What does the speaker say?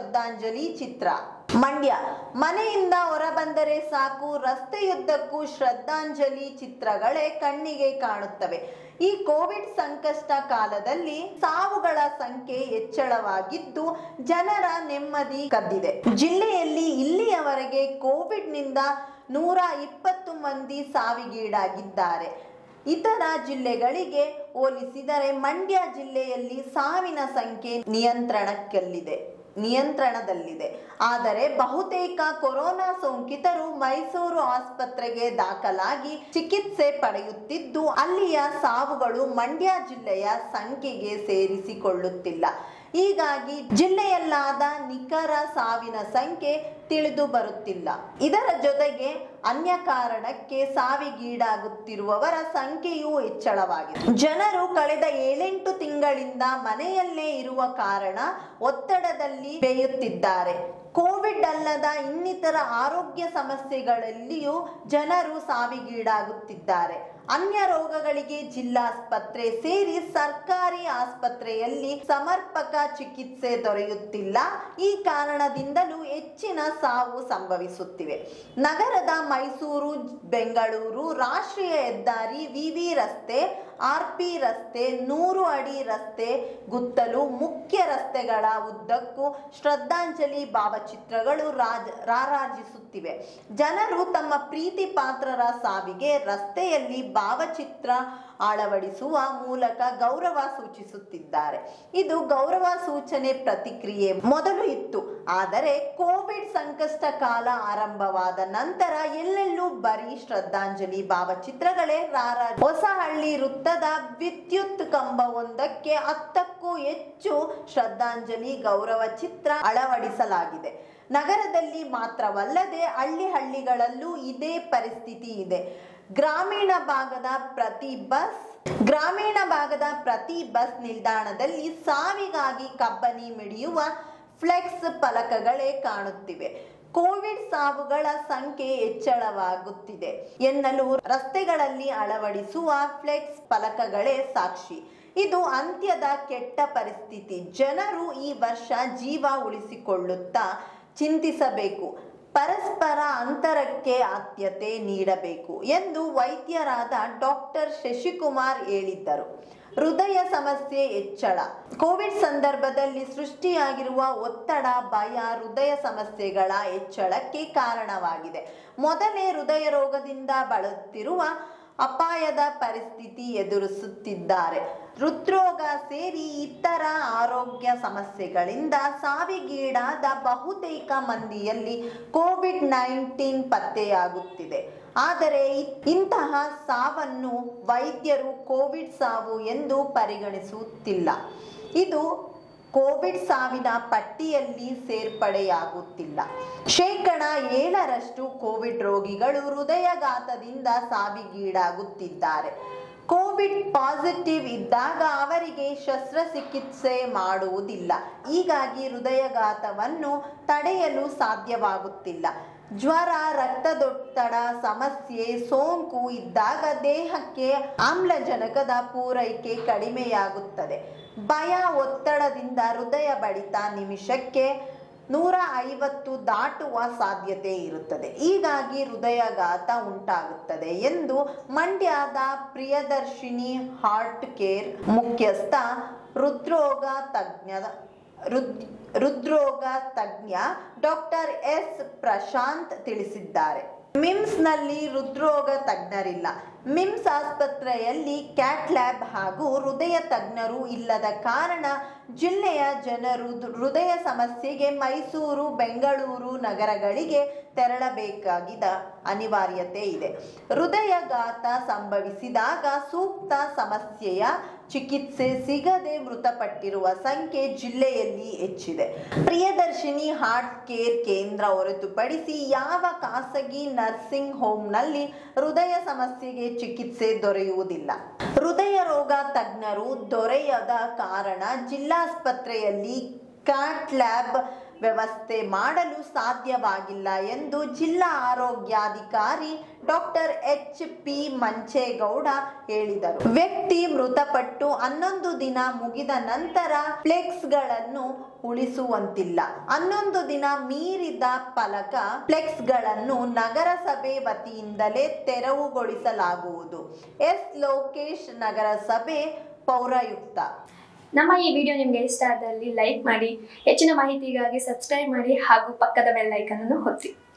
ಶ್ರದ್ಧಾಂಜಲಿ ಚಿತ್ರ ಮಂಡ್ಯ ಮನೆಯಿಂದ ಹೊರಬಂದರೆ ಸಾಕು ರಸ್ತೆಯುದ್ದಕ್ಕೂ ಶ್ರದ್ಧಾಂಜಲಿ ಚಿತ್ರಗಳೇ ಕಣ್ಣಿಗೆ ಕಾಣುತ್ತವೆ ಈ ಕೋವಿಡ್ ಸಂಕಷ್ಟ ಕಾಲದಲ್ಲಿ ಸಾವುಗಳ ಸಂಖ್ಯೆ ಹೆಚ್ಚಳವಾಗಿದ್ದು ಜನರ ನೆಮ್ಮದಿ ಕದ್ದಿದೆ ಜಿಲ್ಲೆಯಲ್ಲಿ ಇಲ್ಲಿಯವರೆಗೆ ಕೋವಿಡ್ನಿಂದ ನೂರ ಇಪ್ಪತ್ತು ಮಂದಿ ಸಾವಿಗೀಡಾಗಿದ್ದಾರೆ ಇತರ ಜಿಲ್ಲೆಗಳಿಗೆ ಹೋಲಿಸಿದರೆ ಮಂಡ್ಯ ಜಿಲ್ಲೆಯಲ್ಲಿ ಸಾವಿನ ಸಂಖ್ಯೆ ನಿಯಂತ್ರಣಕ್ಕಲ್ಲಿದೆ ನಿಯಂತ್ರಣದಲ್ಲಿದೆ ಆದರೆ ಬಹುತೇಕ ಕೊರೋನಾ ಸೋಂಕಿತರು ಮೈಸೂರು ಆಸ್ಪತ್ರೆಗೆ ದಾಖಲಾಗಿ ಚಿಕಿತ್ಸೆ ಪಡೆಯುತ್ತಿದ್ದು ಅಲ್ಲಿಯ ಸಾವುಗಳು ಮಂಡ್ಯ ಜಿಲ್ಲೆಯ ಸಂಖ್ಯೆಗೆ ಸೇರಿಸಿಕೊಳ್ಳುತ್ತಿಲ್ಲ ಹೀಗಾಗಿ ಜಿಲ್ಲೆಯಲ್ಲಾದ ನಿಖರ ಸಾವಿನ ಸಂಖ್ಯೆ ತಿಳಿದು ಬರುತ್ತಿಲ್ಲ ಇದರ ಜೊತೆಗೆ ಅನ್ಯ ಕಾರಣಕ್ಕೆ ಸಾವಿಗೀಡಾಗುತ್ತಿರುವವರ ಸಂಖ್ಯೆಯೂ ಹೆಚ್ಚಳವಾಗಿದೆ ಜನರು ಕಳೆದ ಏಳೆಂಟು ತಿಂಗಳಿಂದ ಮನೆಯಲ್ಲೇ ಇರುವ ಕಾರಣ ಒತ್ತಡದಲ್ಲಿ ಬೇಯುತ್ತಿದ್ದಾರೆ ಕೋವಿಡ್ ಅಲ್ಲದ ಇನ್ನಿತರ ಆರೋಗ್ಯ ಸಮಸ್ಯೆಗಳಲ್ಲಿಯೂ ಜನರು ಸಾವಿಗೀಡಾಗುತ್ತಿದ್ದಾರೆ ಅನ್ಯ ರೋಗಗಳಿಗೆ ಜಿಲ್ಲಾಸ್ಪತ್ರೆ ಸೇರಿ ಸರ್ಕಾರಿ ಆಸ್ಪತ್ರೆಯಲ್ಲಿ ಸಮರ್ಪಕ ಚಿಕಿತ್ಸೆ ದೊರೆಯುತ್ತಿಲ್ಲ ಈ ಕಾರಣದಿಂದಲೂ ಹೆಚ್ಚಿನ ಸಾವು ಸಂಭವಿಸುತ್ತಿವೆ ನಗರದ ಮೈಸೂರು ಬೆಂಗಳೂರು ರಾಷ್ಟ್ರೀಯ ಹೆದ್ದಾರಿ ವಿವಿ ರಸ್ತೆ ಆರ್ ಪಿ ರಸ್ತೆ ನೂರು ಅಡಿ ರಸ್ತೆ ಗುತ್ತಲು ಮುಖ್ಯ ರಸ್ತೆಗಳ ಉದ್ದಕ್ಕೂ ಶ್ರದ್ಧಾಂಜಲಿ ಭಾವಚಿತ್ರಗಳು ರಾಜ ರಾರಾಜಿಸುತ್ತಿವೆ ಜನರು ತಮ್ಮ ಪ್ರೀತಿ ಪಾತ್ರರ ಸಾವಿಗೆ ರಸ್ತೆಯಲ್ಲಿ ಭಾವಚಿತ್ರ ಅಳವಡಿಸುವ ಮೂಲಕ ಗೌರವ ಸೂಚಿಸುತ್ತಿದ್ದಾರೆ ಇದು ಗೌರವ ಸೂಚನೆ ಪ್ರತಿಕ್ರಿಯೆ ಮೊದಲು ಇತ್ತು ಆದರೆ ಕೋವಿಡ್ ಸಂಕಷ್ಟ ಕಾಲ ಆರಂಭವಾದ ನಂತರ ಎಲ್ಲೆಲ್ಲೂ ಬರೀ ಶ್ರದ್ಧಾಂಜಲಿ ಭಾವಚಿತ್ರಗಳೇ ರಾರ ಹೊಸಹಳ್ಳಿ ವೃತ್ತದ ವಿದ್ಯುತ್ ಕಂಬವೊಂದಕ್ಕೆ ಹತ್ತಕ್ಕೂ ಹೆಚ್ಚು ಶ್ರದ್ಧಾಂಜಲಿ ಗೌರವ ಚಿತ್ರ ಅಳವಡಿಸಲಾಗಿದೆ ನಗರದಲ್ಲಿ ಮಾತ್ರವಲ್ಲದೆ ಹಳ್ಳಿ ಹಳ್ಳಿಗಳಲ್ಲೂ ಇದೇ ಪರಿಸ್ಥಿತಿ ಇದೆ ಗ್ರಾಮೀಣ ಭಾಗದ ಪ್ರತಿ ಬಸ್ ಗ್ರಾಮೀಣ ಭಾಗದ ಪ್ರತಿ ಬಸ್ ನಿಲ್ದಾಣದಲ್ಲಿ ಸಾವಿಗಾಗಿ ಕಬ್ಬನಿ ಮಿಡಿಯುವ ಫ್ಲೆಕ್ಸ್ ಫಲಕಗಳೇ ಕಾಣುತ್ತಿವೆ ಕೋವಿಡ್ ಸಾವುಗಳ ಸಂಖ್ಯೆ ಹೆಚ್ಚಳವಾಗುತ್ತಿದೆ ಎನ್ನಲು ರಸ್ತೆಗಳಲ್ಲಿ ಅಳವಡಿಸುವ ಫ್ಲೆಕ್ಸ್ ಫಲಕಗಳೇ ಸಾಕ್ಷಿ ಇದು ಅಂತ್ಯದ ಕೆಟ್ಟ ಪರಿಸ್ಥಿತಿ ಜನರು ಈ ವರ್ಷ ಜೀವ ಉಳಿಸಿಕೊಳ್ಳುತ್ತಾ ಚಿಂತಿಸಬೇಕು ಪರಸ್ಪರ ಅಂತರಕ್ಕೆ ಆದ್ಯತೆ ನೀಡಬೇಕು ಎಂದು ವೈದ್ಯರಾದ ಡಾಕ್ಟರ್ ಶಶಿಕುಮಾರ್ ಹೇಳಿದ್ದರು ಹೃದಯ ಸಮಸ್ಯೆ ಹೆಚ್ಚಳ ಕೋವಿಡ್ ಸಂದರ್ಭದಲ್ಲಿ ಸೃಷ್ಟಿಯಾಗಿರುವ ಒತ್ತಡ ಭಯ ಹೃದಯ ಸಮಸ್ಯೆಗಳ ಹೆಚ್ಚಳಕ್ಕೆ ಕಾರಣವಾಗಿದೆ ಮೊದಲೇ ಹೃದಯ ರೋಗದಿಂದ ಬಳಲುತ್ತಿರುವ ಅಪಾಯದ ಪರಿಸ್ಥಿತಿ ಎದುರಿಸುತ್ತಿದ್ದಾರೆ ಹೃದ್ರೋಗ ಸೇರಿ ಇತರ ಆರೋಗ್ಯ ಸಮಸ್ಯೆಗಳಿಂದ ಸಾವಿಗೀಡಾದ ಬಹುತೇಕ ಮಂದಿಯಲ್ಲಿ ಕೋವಿಡ್ ನೈನ್ಟೀನ್ ಪತ್ತೆಯಾಗುತ್ತಿದೆ ಆದರೆ ಇಂತಹ ಸಾವನ್ನು ವೈದ್ಯರು ಕೋವಿಡ್ ಸಾವು ಎಂದು ಪರಿಗಣಿಸುತ್ತಿಲ್ಲ ಇದು ಕೋವಿಡ್ ಸಾವಿನ ಪಟ್ಟಿಯಲ್ಲಿ ಸೇರ್ಪಡೆಯಾಗುತ್ತಿಲ್ಲ ಶೇಕಡ ಏಳರಷ್ಟು ಕೋವಿಡ್ ರೋಗಿಗಳು ಹೃದಯಘಾತದಿಂದ ಸಾವಿಗೀಡಾಗುತ್ತಿದ್ದಾರೆ ಕೋವಿಡ್ ಪಾಸಿಟಿವ್ ಇದ್ದಾಗ ಅವರಿಗೆ ಶಸ್ತ್ರಚಿಕಿತ್ಸೆ ಮಾಡುವುದಿಲ್ಲ ಹೀಗಾಗಿ ಹೃದಯಘಾತವನ್ನು ತಡೆಯಲು ಸಾಧ್ಯವಾಗುತ್ತಿಲ್ಲ ಜ್ವರ ರಕ್ತದೊತ್ತಡ ಸಮಸ್ಯೆ ಸೋಂಕು ಇದ್ದಾಗ ದೇಹಕ್ಕೆ ಆಮ್ಲಜನಕದ ಪೂರೈಕೆ ಕಡಿಮೆಯಾಗುತ್ತದೆ ಭಯ ಒತ್ತಡದಿಂದ ಹೃದಯ ಬಡಿತ ನಿಮಿಷಕ್ಕೆ ನೂರ ಐವತ್ತು ದಾಟುವ ಸಾಧ್ಯತೆ ಇರುತ್ತದೆ ಹೀಗಾಗಿ ಹೃದಯಘಾತ ಉಂಟಾಗುತ್ತದೆ ಎಂದು ಮಂಡ್ಯದ ಪ್ರಿಯದರ್ಶಿನಿ ಹಾರ್ಟ್ ಕೇರ್ ಮುಖ್ಯಸ್ಥ ಹೃದ್ರೋಗ ತಜ್ಞ ಹೃದ್ ಹೃದ್ರೋಗ ತಜ್ಞ ಡಾಕ್ಟರ್ ಎಸ್ ಪ್ರಶಾಂತ್ ತಿಳಿಸಿದ್ದಾರೆ ಮಿಮ್ಸ್ನಲ್ಲಿ ಹೃದ್ರೋಗ ತಜ್ಞರಿಲ್ಲ ಮಿಮ್ಸ್ ಆಸ್ಪತ್ರೆಯಲ್ಲಿ ಕ್ಯಾಟ್ ಲ್ಯಾಬ್ ಹಾಗೂ ಹೃದಯ ತಜ್ಞರು ಇಲ್ಲದ ಕಾರಣ ಜಿಲ್ಲೆಯ ಜನರು ಹೃದಯ ಸಮಸ್ಯೆಗೆ ಮೈಸೂರು ಬೆಂಗಳೂರು ನಗರಗಳಿಗೆ ತೆರಳಬೇಕಾಗಿದ ಅನಿವಾರ್ಯತೆ ಇದೆ ಹೃದಯಘಾತ ಸಂಭವಿಸಿದಾಗ ಸೂಕ್ತ ಸಮಸ್ಯೆಯ ಚಿಕಿತ್ಸೆ ಸಿಗದೆ ಮೃತಪಟ್ಟಿರುವ ಸಂಖ್ಯೆ ಜಿಲ್ಲೆಯಲ್ಲಿ ಹೆಚ್ಚಿದೆ ಪ್ರಿಯದರ್ಶಿನಿ ಹಾರ್ಟ್ ಕೇರ್ ಕೇಂದ್ರ ಹೊರತುಪಡಿಸಿ ಯಾವ ಖಾಸಗಿ ನರ್ಸಿಂಗ್ ಹೋಮ್ನಲ್ಲಿ ಹೃದಯ ಸಮಸ್ಯೆಗೆ ಚಿಕಿತ್ಸೆ ದೊರೆಯುವುದಿಲ್ಲ ಹೃದಯ ರೋಗ ತಜ್ಞರು ದೊರೆಯದ ಕಾರಣ ಜಿಲ್ಲಾಸ್ಪತ್ರೆಯಲ್ಲಿ ಕ್ಯಾಟ್ ಲ್ಯಾಬ್ ವ್ಯವಸ್ಥೆ ಮಾಡಲು ಸಾಧ್ಯವಾಗಿಲ್ಲ ಎಂದು ಜಿಲ್ಲಾ ಆರೋಗ್ಯಾಧಿಕಾರಿ ಡಾಕ್ಟರ್ ಎಚ್ ಪಿ ಮಂಚೇಗೌಡ ಹೇಳಿದರು ವ್ಯಕ್ತಿ ಮೃತಪಟ್ಟು ಹನ್ನೊಂದು ದಿನ ಮುಗಿದ ನಂತರ ಫ್ಲೆಕ್ಸ್ಗಳನ್ನು ಉಳಿಸುವಂತಿಲ್ಲ ಹನ್ನೊಂದು ದಿನ ಮೀರಿದ ಫಲಕ ಫ್ಲೆಕ್ಸ್ಗಳನ್ನು ನಗರಸಭೆ ವತಿಯಿಂದಲೇ ತೆರವುಗೊಳಿಸಲಾಗುವುದು ಎಸ್ ಲೋಕೇಶ್ ನಗರಸಭೆ ಪೌರಾಯುಕ್ತ ನಮ್ಮ ಈ ವಿಡಿಯೋ ನಿಮಗೆ ಇಷ್ಟ ಆದಲ್ಲಿ ಲೈಕ್ ಮಾಡಿ ಹೆಚ್ಚಿನ ಮಾಹಿತಿಗಾಗಿ ಸಬ್ಸ್ಕ್ರೈಬ್ ಮಾಡಿ ಹಾಗೂ ಪಕ್ಕದ ಬೆಲ್ ಐಕನ್ ಅನ್ನು ಒತ್ತಿ